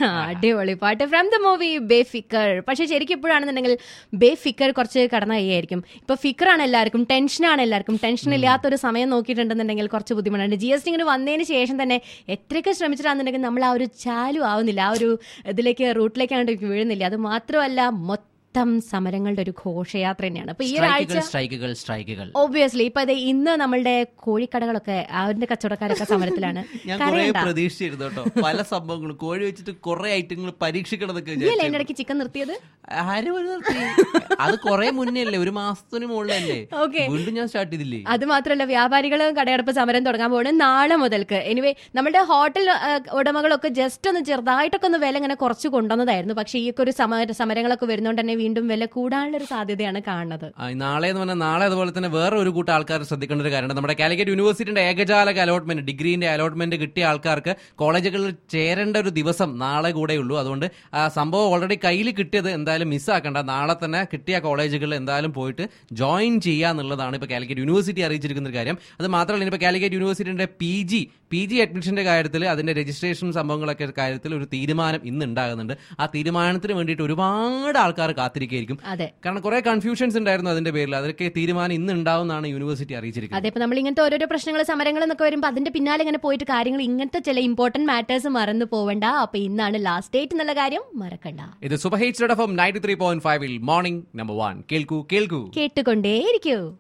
അടിപൊളി പാട്ട് from the movie ബേഫിക്കർ പക്ഷെ ശരിക്കും ഇപ്പോഴാണെന്നുണ്ടെങ്കിൽ ബേഫിക്കർ കുറച്ച് കടന്ന കൈയായിരിക്കും ഇപ്പൊ ഫിക്കറാണ് എല്ലാവർക്കും ടെൻഷനാണ് എല്ലാവർക്കും ടെൻഷൻ ഇല്ലാത്തൊരു സമയം നോക്കിയിട്ടുണ്ടെന്നുണ്ടെങ്കിൽ കുറച്ച് ബുദ്ധിമുട്ടുണ്ട് ജി എസ് ടി ഇങ്ങനെ വന്നതിന് ശേഷം തന്നെ എത്രയൊക്കെ ശ്രമിച്ചിട്ടാണെന്നുണ്ടെങ്കിൽ നമ്മൾ ആ ഒരു ചാലു ആവുന്നില്ല ആ ഒരു ഇതിലേക്ക് റൂട്ടിലേക്കാണ് വീഴുന്നില്ല അത് മാത്രമല്ല മൊത്തം സമരങ്ങളുടെ ഒരു ഘോഷയാത്ര തന്നെയാണ് അപ്പൊ ഈ ഒരാഴ്ച സ്ട്രൈക്കുകൾ സ്ട്രൈക്കുകൾ സ്ട്രൈക്കുകൾ ഓബിയസ്ലി ഇപ്പൊ അതെ ഇന്ന് നമ്മളുടെ കോഴിക്കടകളൊക്കെ അവരുടെ കച്ചവടക്കാരൊക്കെ സമരത്തിലാണ് ഞാൻ കുറെ കരയണ്ട. പ്രതീക്ഷിച്ചിരുന്നു കേട്ടോ പല സംഭവങ്ങളും കോഴി വെച്ചിട്ട് കുറെ ഐറ്റങ്ങൾ പരീക്ഷിക്കണമെന്നൊക്കെ നീയല്ലേ വിചാരിച്ചു. എന്റെ ഇടയ്ക്ക് ചിക്കൻ നിർത്തിയത് ആര് ഒരു നിർത്തി? അത് കുറെ മുന്നേ അല്ലേ ഒരു മാസത്തിന് മുകളിലല്ലേ Okay. വീണ്ടും ഞാൻ സ്റ്റാർട്ട് ചെയ്തില്ലേ അത് മാത്രമല്ല വ്യാപാരികളും കടയടപ്പ് സമരം തുടങ്ങാൻ പോകുന്നത് നാളെ മുതൽക്ക് എനിവേ നമ്മുടെ ഹോട്ടൽ ആ, ഉടമകളൊക്കെ ജസ്റ്റ് ഒന്ന് ചെറുതായിട്ടൊക്കെ ഒന്ന് വില ഇങ്ങനെ കുറച്ച് കൊണ്ടുവന്നതായിരുന്നു പക്ഷേ ഈ ഒക്കെ ഒരു സമര സമരങ്ങളൊക്കെ വരുന്നതുകൊണ്ട് തന്നെ വീണ്ടും വില കൂടാനുള്ള ഒരു സാധ്യതയാണ് കാണുന്നത് ആ, ഈ നാളെ എന്ന് പറഞ്ഞാൽ നാളെ അതുപോലെ തന്നെ വേറെ ഒരു കൂട്ടം ആൾക്കാർ ശ്രദ്ധിക്കേണ്ട ഒരു കാര്യമുണ്ട് നമ്മുടെ കാലിക്കറ്റ് യൂണിവേഴ്സിറ്റിയുടെ ഏകജാലക അലോട്ട്മെന്റ് ഡിഗ്രീന്റെ അലോട്ട്മെന്റ് കിട്ടിയ ആൾക്കാർക്ക് കോളേജുകളിൽ ചേരേണ്ട ഒരു ദിവസം നാളെ കൂടെയുള്ളൂ അതുകൊണ്ട് ആ സംഭവം ഓൾറെഡി കയ്യിൽ കിട്ടിയത് എന്തായാലും മിസ്സാക്കണ്ട നാളെ തന്നെ കിട്ടിയ കോളേജുകളിൽ എന്തായാലും പോയിട്ട് ജോയിൻ ചെയ്യുക എന്നുള്ളതാണ് ഇപ്പോൾ കാലിക്കറ്റ് യൂണിവേഴ്സിറ്റി അറിയിച്ചിരിക്കുന്ന ഒരു കാര്യം അത് മാത്രമല്ല ഇനിയിപ്പോൾ കാലിക്കറ്റ് യൂണിവേഴ്സിറ്റിയുടെ പി ജി പി ജി അഡ്മിഷന്റെ കാര്യത്തിൽ അതിന്റെ രജിസ്ട്രേഷൻ സംഭവങ്ങളൊക്കെ കാര്യത്തിൽ ഒരു തീരുമാനം ഇന്ന് ഉണ്ടാകുന്നുണ്ട് ആ തീരുമാനത്തിന് വേണ്ടിയിട്ട് ഒരുപാട് ആൾക്കാർ കാത്തിരിക്കുകയായിരിക്കും അതെ കാരണം കുറെ കൺഫ്യൂഷൻസ് ഉണ്ടായിരുന്നു അതിന്റെ പേരിൽ അതൊക്കെ തീരുമാനം ഇന്ന് ഉണ്ടാവുമെന്നാണ് യൂണിവേഴ്സിറ്റി അറിയിച്ചിരിക്കുന്നത് അതെ ഇപ്പൊ നമ്മൾ ഇങ്ങനത്തെ ഓരോരോ പ്രശ്നങ്ങൾ സമരങ്ങൾ എന്നൊക്കെ വരുമ്പോൾ അതിന്റെ പിന്നാലെ ഇങ്ങനെ പോയിട്ട് കാര്യങ്ങൾ ഇങ്ങനത്തെ ചില ഇമ്പോർട്ടന്റ് മാറ്റേഴ്സ് മറന്നു പോവണ്ട അപ്പൊ ഇന്നാണ് ലാസ്റ്റ് ഡേറ്റ് എന്നുള്ള കാര്യം മറക്കണ്ട ഇത് സുബഹേറ്റ് നയൻറ്റി ത്രീ പോയിന്റ് ഫൈവിൽ മോർണിംഗ് നമ്പർ വൺ കേൾക്കൂ കേൾക്കൂ കേട്ടുകൊണ്ടേയിരിക്കൂ